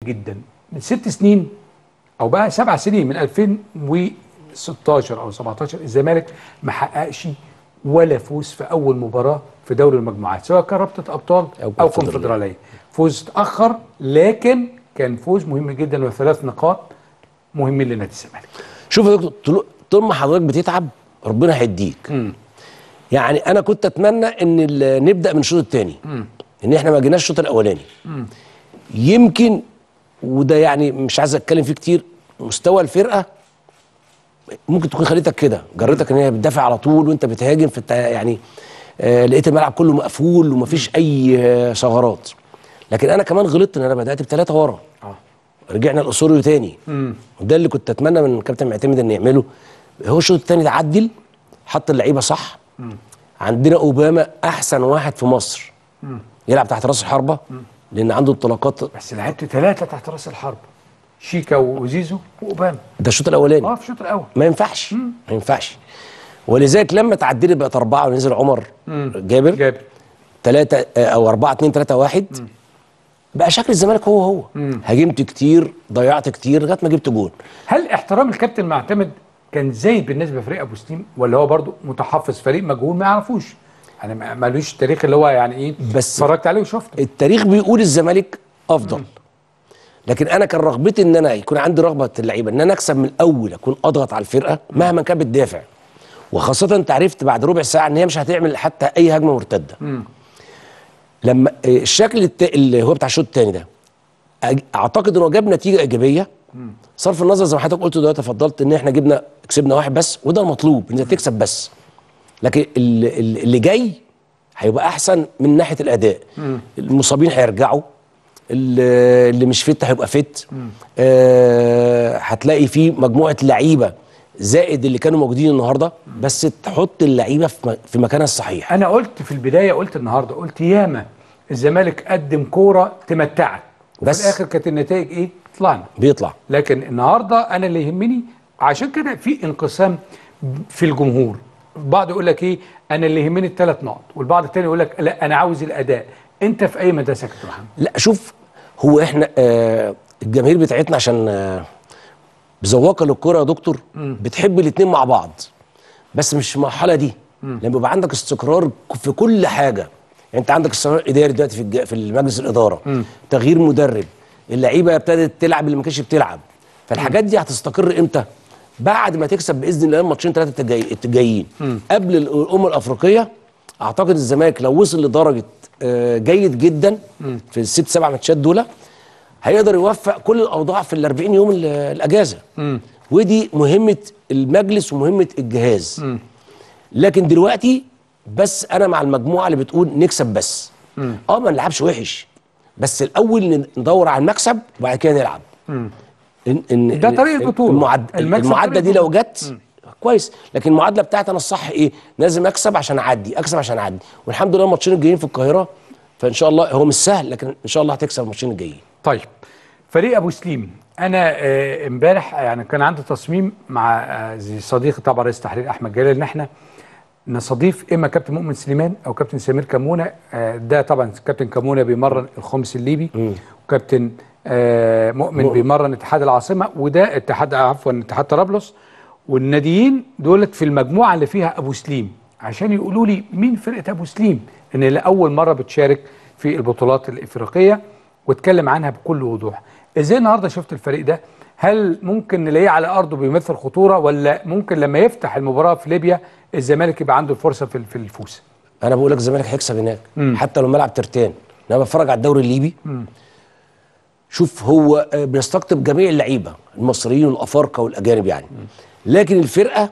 جدا من ست سنين او بقى سبع سنين من 2016 او 17 الزمالك ما حققش ولا فوز في اول مباراه في دوري المجموعات سواء كان رابطه ابطال أو او, كونفدرالية. كونفدراليه فوز اتاخر لكن كان فوز مهم جدا وثلاث نقاط مهمين لنادي الزمالك شوف يا دكتور طول- طول ما حضرتك بتتعب ربنا هيديك يعني انا كنت اتمنى ان ال- نبدا من الشوط الثاني ان احنا ما جيناش الشوط الاولاني يمكن وده يعني مش عايز اتكلم فيه كتير مستوى الفرقه ممكن تكون خليتك كده جرتك ان هي بتدافع على طول وانت بتهاجم في الت- يعني آه لقيت الملعب كله مقفول ومفيش اي آه ثغرات لكن انا كمان غلطت ان انا بدات بثلاثه ورا اه رجعنا الاسوريو تاني وده اللي كنت اتمنى من الكابتن معتمد ان يعمله هو الشوط التاني ده عدل حط اللعيبه صح عندنا اوباما احسن واحد في مصر يلعب تحت راس الحربه لان عنده انطلاقات بس لعبت ثلاثه تحت راس الحرب شيكا وزيزو واوباما ده الشوط الاولاني اه في الشوط الاول ما ينفعش ما ينفعش ولذلك لما تعدلت بقت اربعه ونزل عمر جابر جابر ثلاثة او أربعة اتنين تلاتة واحد بقى شكل الزمالك هو هو هاجمت كتير ضيعت كتير لغايه ما جبت جون هل احترام الكابتن معتمد كان زايد بالنسبه لفريق ابو سليم ولا هو برضو متحفظ فريق مجهول ما يعرفوش يعني ما- مالوش التاريخ اللي هو يعني ايه بس- اتفرجت عليه وشفته التاريخ بيقول الزمالك افضل لكن انا كان رغبتي ان انا يكون عندي رغبه اللعيبه ان انا اكسب من الاول اكون اضغط على الفرقه مهما كانت بتدافع وخاصه انت عرفت بعد ربع ساعه ان هي مش هتعمل حتى اي هجمه مرتده لما آه، الشكل الت... اللي هو بتاع الشوط الثاني ده أج- اعتقد انه جاب نتيجه ايجابيه صرف النظر زي ما حضرتك قلت دلوقتي فضلت ان احنا جبنا كسبنا واحد بس وده المطلوب ان انت تكسب بس لكن ال- ال- اللي جاي هيبقى احسن من ناحيه الاداء المصابين هيرجعوا اللي اللي مش فت هيبقى فت آه هتلاقي في مجموعه لعيبه زائد اللي كانوا موجودين النهارده بس تحط اللعيبه في م- في مكانها الصحيح انا قلت في البدايه قلت النهارده قلت ياما الزمالك قدم كوره تمتعك وفي بس- الاخر كانت النتائج ايه طلعنا بيطلع لكن النهارده انا اللي يهمني عشان كده في انقسام في الجمهور البعض يقول لك ايه انا اللي يهمني الثلاث نقط والبعض التاني يقول لك لا انا عاوز الاداء انت في اي مدرسه يا كابتن محمد لا شوف هو احنا آه الجماهير بتاعتنا عشان آه بذواقه للكوره يا دكتور بتحب الاثنين مع بعض بس مش في المرحله دي لما يبقى عندك استقرار في كل حاجه يعني انت عندك استقرار اداري دلوقتي في الج- في المجلس الاداره تغيير مدرب اللعيبه ابتدت تلعب اللي ما كانتش بتلعب فالحاجات دي هتستقر امتى بعد ما تكسب باذن الله الماتشين ثلاثه الجاي- الجايين قبل الامم الافريقيه اعتقد الزمالك لو وصل لدرجه آه، جيد جدا في الست سبع ماتشات دول هيقدر يوفق كل الاوضاع في ال 40 يوم ال- الاجازه ودي مهمه المجلس ومهمه الجهاز لكن دلوقتي بس انا مع المجموعه اللي بتقول نكسب بس اه ما نلعبش وحش بس الاول ندور على المكسب وبعد كده نلعب إن إن ده طريق البطولة. المعد... المكسب المعادله طريق دي لو جت كويس لكن المعادله بتاعتي انا الصح ايه لازم اكسب عشان اعدي اكسب عشان اعدي والحمد لله الماتشين الجايين في القاهره فان شاء الله هو مش سهل لكن ان شاء الله هتكسب الماتشين الجايين طيب فريق ابو سليم انا آه، امبارح يعني كان عندي تصميم مع آه، زي صديقي طبعا رئيس تحرير احمد جلال ان احنا نستضيف اما كابتن مؤمن سليمان او كابتن سمير كمونه آه، ده طبعا كابتن كمونه بيمرن الخمس الليبي وكابتن آه، مؤمن مؤمن. بيمرن اتحاد العاصمه وده اتحاد عفوا اتحاد طرابلس والناديين دولت في المجموعه اللي فيها ابو سليم عشان يقولوا لي مين فرقه ابو سليم ان لاول مره بتشارك في البطولات الافريقيه واتكلم عنها بكل وضوح ازاي النهارده شفت الفريق ده هل ممكن نلاقيه على ارضه بيمثل خطوره ولا ممكن لما يفتح المباراه في ليبيا الزمالك يبقى عنده الفرصه في في الفوز انا بقول لك الزمالك هيكسب هناك حتى لو ملعب ترتان انا بتفرج على الدوري الليبي شوف هو آه، بيستقطب جميع اللعيبه المصريين والافارقه والاجانب يعني لكن الفرقه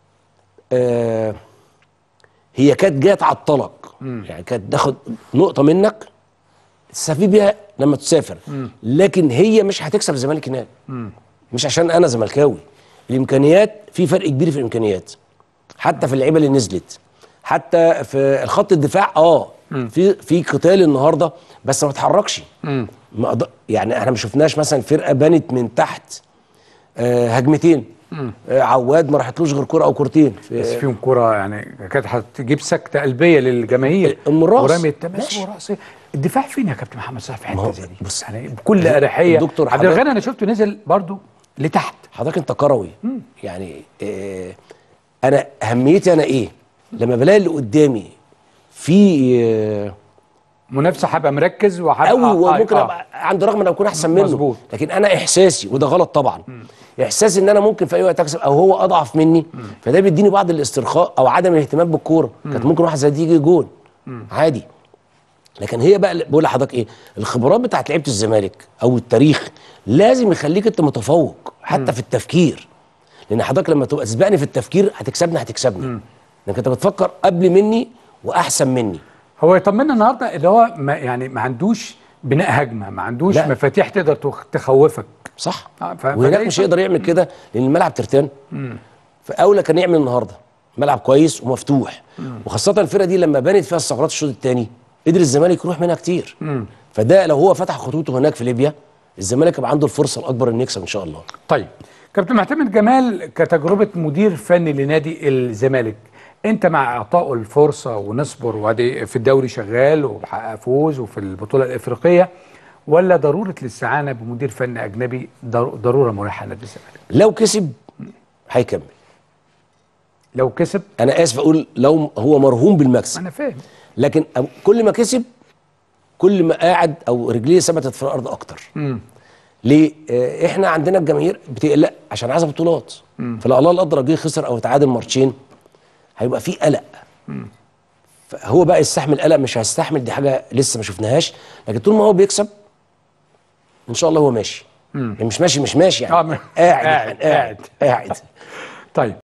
آه هي كانت جايه تعطلك يعني كانت تاخد نقطه منك تستفيد بيها لما تسافر لكن هي مش هتكسب الزمالك هناك مش عشان انا زملكاوي الامكانيات في فرق كبير في الامكانيات حتى في اللعيبه اللي نزلت حتى في الخط الدفاع اه في في قتال النهارده بس ما اتحركش ما أقدر- يعني احنا ما شفناش مثلا فرقه بنت من تحت آه هجمتين آه عواد ما راحتلوش غير كره او كورتين في- بس فيهم كرة يعني كانت هتجيب سكتة قلبية للجماهير أم الراس. ورمي التماس ماشي. وراسي الدفاع فين يا كابتن محمد صلاح في ما هو- حته زي دي بص، يعني بكل اريحيه الدكتور عبد حضرتك- الغني انا شفته نزل برضو لتحت حضرتك انت كروي يعني آه انا اهميتي انا ايه لما بلاقي اللي قدامي في آه منافسه هبقى مركز وهبقى قوي وممكن آه. ابقى عنده رغم ان اكون احسن منه مظبوط. لكن انا احساسي وده غلط طبعا احساسي ان انا ممكن في اي وقت اكسب او هو اضعف مني فده بيديني بعض الاسترخاء او عدم الاهتمام بالكوره كانت ممكن واحد زي دي يجي جول عادي لكن هي بقى بقول لحضرتك ايه الخبرات بتاعت لعيبه الزمالك او التاريخ لازم يخليك انت متفوق حتى في التفكير لان حضرتك لما تبقى تسبقني في التفكير هتكسبني هتكسبني لانك انت بتفكر قبل مني واحسن مني هو يطمنا النهارده اللي هو ما يعني ما عندوش بناء هجمه ما عندوش لا. مفاتيح تقدر تخ- تخوفك صح آه، ف- وهناك فده مش يفرق. هيقدر يعمل كده لان الملعب ترتان فاولى كان يعمل النهارده ملعب كويس ومفتوح وخاصه الفرقه دي لما بانت فيها الثغرات الشوط الثاني قدر الزمالك يروح منها كتير فده لو هو فتح خطوطه هناك في ليبيا الزمالك يبقى عنده الفرصه الاكبر انه يكسب ان شاء الله طيب كابتن معتمد جمال كتجربه مدير فني لنادي الزمالك انت مع اعطائه الفرصه ونصبر وادي في الدوري شغال وبحقق فوز وفي البطوله الافريقيه ولا ضروره الاستعانه بمدير فني اجنبي ضر- ضروره ملحه لنادي الزمالك لو كسب هيكمل لو كسب انا اسف اقول لو هو مرهون بالمكسب انا فاهم لكن أم- كل ما كسب كل ما قاعد او رجليه ثبتت في الارض اكتر ليه آه، احنا عندنا الجماهير بتقلق عشان عايزه بطولات فلو الله القدر جه خسر او تعادل ماتشين هيبقى في قلق فهو بقى يستحمل قلق مش هيستحمل دي حاجه لسه ما شفناهاش لكن طول ما هو بيكسب ان شاء الله هو ماشي يعني مش ماشي مش ماشي يعني آه، م- قاعد قاعد، يعني قاعد قاعد طيب